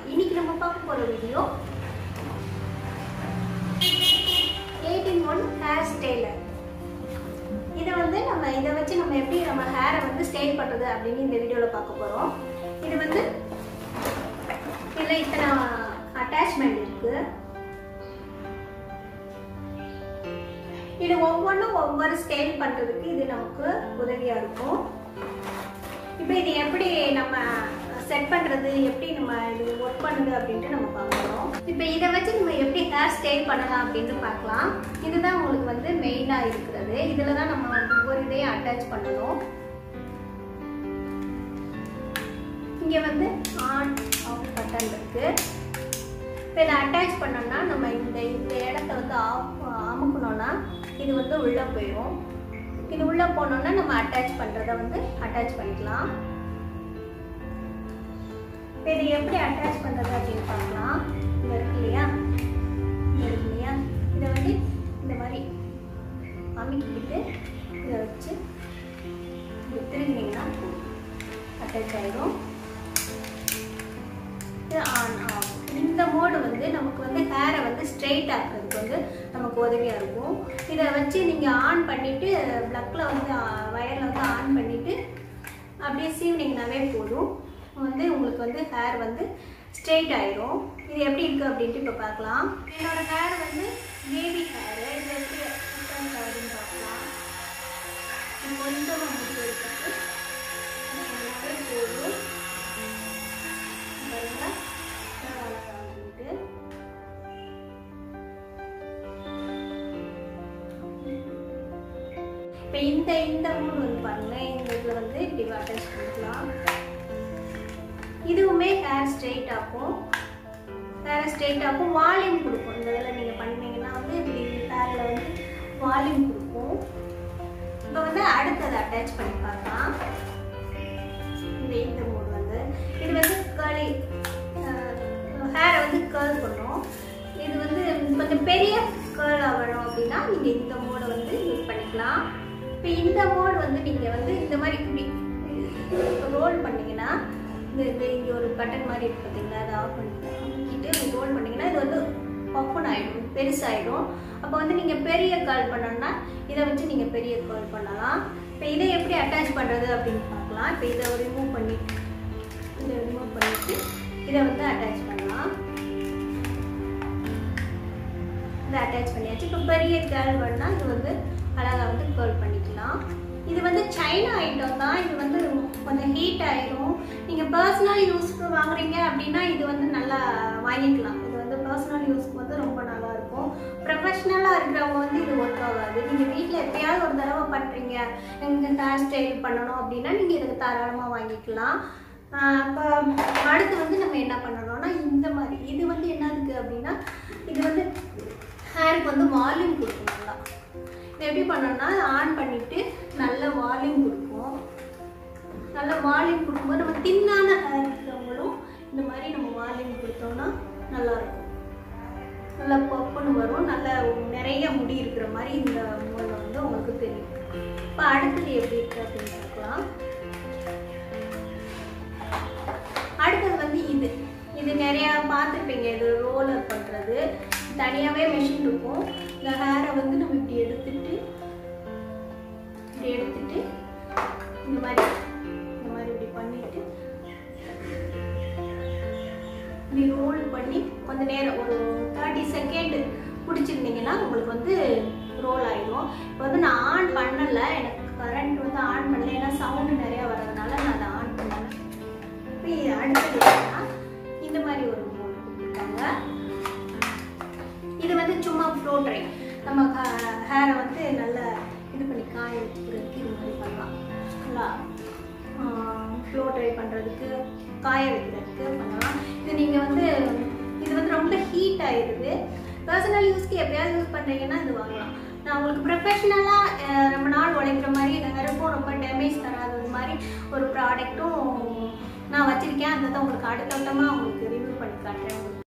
இன்னைக்கு நம்ம பார்க்க போகிற video eight in one hair styler இதை வந்து நம்ம இதை வச்சு நம்ம எப்படி நம்ம ஹேரை வந்து ஸ்டைல் பண்ணுறது அப்படின்னு இந்த வீடியோவில் பார்க்க போகிறோம் இது வந்து இதில் இத்தனை அட்டாச்மெண்ட் இருக்குது இது ஒவ்வொன்றும் ஒவ்வொரு ஸ்டைல் பண்ணுறதுக்கு இது நமக்கு உதவியாக இருக்கும் இப்போ இது எப்படி நம்ம செட் பண்ணுறது எப்படி நம்ம இது ஒர்க் பண்ணுது அப்படின்ட்டு நம்ம பார்க்குறோம் இப்போ இதை வச்சு நம்ம எப்படி ஹேர் ஸ்டைல் பண்ணலாம் அப்படின்ட்டு பார்க்கலாம் இதுதான் உங்களுக்கு வந்து மெயினாக இருக்கிறது இதில் தான் நம்ம வந்து ஒவ்வொரு இதையும் அட்டாச் பண்ணணும் இங்கே வந்து ஆன் ஆஃப் பட்டன் இருக்குது இப்போ இதை அட்டாச் பண்ணோம்னா நம்ம இந்த இந்த இடத்த வந்து ஆஃப் அமுக்கணும்னா இது வந்து உள்ளே போயிடும் இது உள்ளே போனோம்னா நம்ம அட்டாச் பண்ணுறத வந்து அட்டாச் பண்ணிக்கலாம் இப்போ இது எப்படி அட்டாச் பண்ணுறது அப்படின்னு பார்க்கலாம் இங்கே இருக்கு இல்லையா இங்கே இருக்கு இல்லையா இதை வந்து இந்த மாதிரி அமுக்கிக்கிட்டு இதை வச்சு இப்படி திரும்பினீங்கன்னா அட்டாச் ஆகிடும் இது ஆன் ஆகும் இந்த மோடு வந்து நமக்கு வந்து ஹேரை வந்து ஸ்ட்ரெயிட் ஆக்குறதுக்கு வந்து நமக்கு உதவியாக இருக்கும் இதை வச்சு நீங்கள் ஆன் பண்ணிவிட்டு ப்ளக்கில் வந்து வயரில் வந்து ஆன் பண்ணிவிட்டு அப்படியே சீவினிங்கனாவே போதும் வந்து உங்களுக்கு வந்து ஹேர் வந்து ஸ்ட்ரெயிட் ஆயிரும் இது எப்படி இருக்குது அப்படின்ட்டு இப்போ பார்க்கலாம் என்னோட ஹேர் வந்து பேபி ஹேர் இது எப்படி டிஃப்ரெண்ட் ஆகுதுன்னு பார்க்கலாம் இது கொஞ்சமாக முடிவு எடுத்துட்டு நல்லாவே போதும் பாருங்க அப்படின்ட்டு இப்போ இந்த இந்த மூணு வந்து பாருங்களேன் இந்த இதில் வந்து இப்படி அட்டாச் பண்ணிக்கலாம் இதுவுமே ஹேர் ஸ்ட்ரெயிட் ஆகும் ஹேர் ஸ்ட்ரெயிட் ஆகும் வால்யூம் கொடுக்கும் இந்த இதில் நீங்கள் பண்ணீங்கன்னா வந்து இப்படி ஹேரில் வந்து வால்யூம் கொடுக்கும் இப்போ வந்து அடுத்தது அட்டாச் பண்ணி பார்க்கலாம் இந்த இந்த மூணு வந்து இது வந்து களி ஹேரை வந்து கேர்ள் பண்ணும் இது வந்து கொஞ்சம் பெரிய கேர்ளாக வேணும் அப்படின்னா நீங்கள் இந்த மோடை வந்து யூஸ் பண்ணிக்கலாம் இப்போ இந்த மோட் வந்து நீங்கள் வந்து இந்த மாதிரி இப்படி ரோல் பண்ணீங்கன்னா இந்த இந்த இங்கே ஒரு பட்டன் மாதிரி இருக்கு பார்த்தீங்களா அதை ஆஃப் பண்ணிட்டு ரோல் பண்ணீங்கன்னா இது வந்து ஓப்பன் ஆகிடும் பெருசாகிடும் அப்போ வந்து நீங்கள் பெரிய கால் பண்ணணும்னா இதை வச்சு நீங்கள் பெரிய கால் பண்ணலாம் இப்போ இதை எப்படி அட்டாச் பண்ணுறது அப்படின்னு பார்க்கலாம் இப்போ இதை ரிமூவ் பண்ணி இதை ரிமூவ் பண்ணிட்டு இதை வந்து அட்டாச் பண்ணலாம் இதை அட்டாச் பண்ணியாச்சு இப்போ பெரிய கேர்ள் பண்ணால் இது வந்து அழகாக வந்து கேர்ள் பண்ணிக்கலாம் இது வந்து சைனா ஐட்டம் தான் இது வந்து கொஞ்சம் ஹீட் ஆயிரும் நீங்கள் பர்சனல் யூஸ்க்கு வாங்குறீங்க அப்படின்னா இது வந்து நல்லா வாங்கிக்கலாம் இது வந்து பர்சனல் யூஸ்க்கு வந்து ரொம்ப நல்லா இருக்கும் ப்ரொஃபஷ்னலாக இருக்கிறவங்க வந்து இது ஒர்க் ஆகாது நீங்கள் வீட்டில் எப்பயாவது ஒரு தடவை பண்ணுறீங்க எங்கள் ஹேர் ஸ்டைல் பண்ணணும் அப்படின்னா நீங்கள் இதுக்கு தாராளமாக வாங்கிக்கலாம் அப்போ அடுத்து வந்து நம்ம என்ன பண்ணணும்னா இந்த மாதிரி இது வந்து என்ன இருக்குது அப்படின்னா இது வந்து ஹேருக்கு வந்து வால்யூம் கொடுக்கும் நல்லா இது எப்படி பண்ணோம்னா ஆன் பண்ணிவிட்டு நல்ல வால்யூம் கொடுக்கும் நல்ல வால்யூம் கொடுக்கும்போது நம்ம தின்னான ஹேர் இருக்கிறவங்களும் இந்த மாதிரி நம்ம வால்யூம் கொடுத்தோம்னா நல்லாயிருக்கும் நல்லா பப்புன்னு வரும் நல்ல நிறைய முடி இருக்கிற மாதிரி இந்த மூலம் வந்து உங்களுக்கு தெரியும் இப்போ அடுத்தது எப்படி இருக்குது அப்படின்னு பார்க்கலாம் அடுத்தது வந்து இது இது நிறையா பார்த்துருப்பீங்க இது ரோலர் பண்ணுறது தனியாகவே மிஷின் இருக்கும் இந்த ஹேரை வந்து நம்ம இப்படி எடுத்துட்டு இப்படி எடுத்துட்டு இந்த மாதிரி இந்த மாதிரி இப்படி பண்ணிட்டு இப்படி ரோல் பண்ணி கொஞ்ச நேரம் ஒரு தேர்ட்டி செகண்ட் பிடிச்சிருந்தீங்கன்னா உங்களுக்கு வந்து ரோல் ஆயிடும் இப்போ வந்து நான் ஆன் பண்ணலை எனக்கு கரண்ட் வந்து ஆன் பண்ணல ஏன்னா சவுண்டு நிறையா வர்றதுனால நான் அதை ஆன் பண்ணலை இப்போ அடுத்தது என்னன்னா இந்த மாதிரி ஒரு ரோல் கொடுத்துருக்காங்க இது வந்து சும்மா ஃப்ளோ ட்ரை நம்ம ஹேரை வந்து நல்லா இது பண்ணி காய வைக்கிறதுக்கு இது மாதிரி பண்ணலாம் நல்லா ஃப்ளோ ட்ரை பண்ணுறதுக்கு காய வைக்கிறதுக்கு பண்ணலாம் இது நீங்கள் வந்து இது வந்து ரொம்ப ஹீட் ஆயிடுது பர்சனல் யூஸ்க்கு எப்பயாவது யூஸ் பண்ணுறீங்கன்னா இது வாங்கலாம் நான் உங்களுக்கு ப்ரொஃபஷ்னலாக ரொம்ப நாள் உழைக்கிற மாதிரி ஹேருக்கும் ரொம்ப டேமேஜ் தராதது மாதிரி ஒரு ப்ராடக்ட்டும் நான் வச்சுருக்கேன் அதை தான் உங்களுக்கு அடுத்தவட்டமாக உங்களுக்கு ரிவ்யூ பண்ணி காட்டுறேன்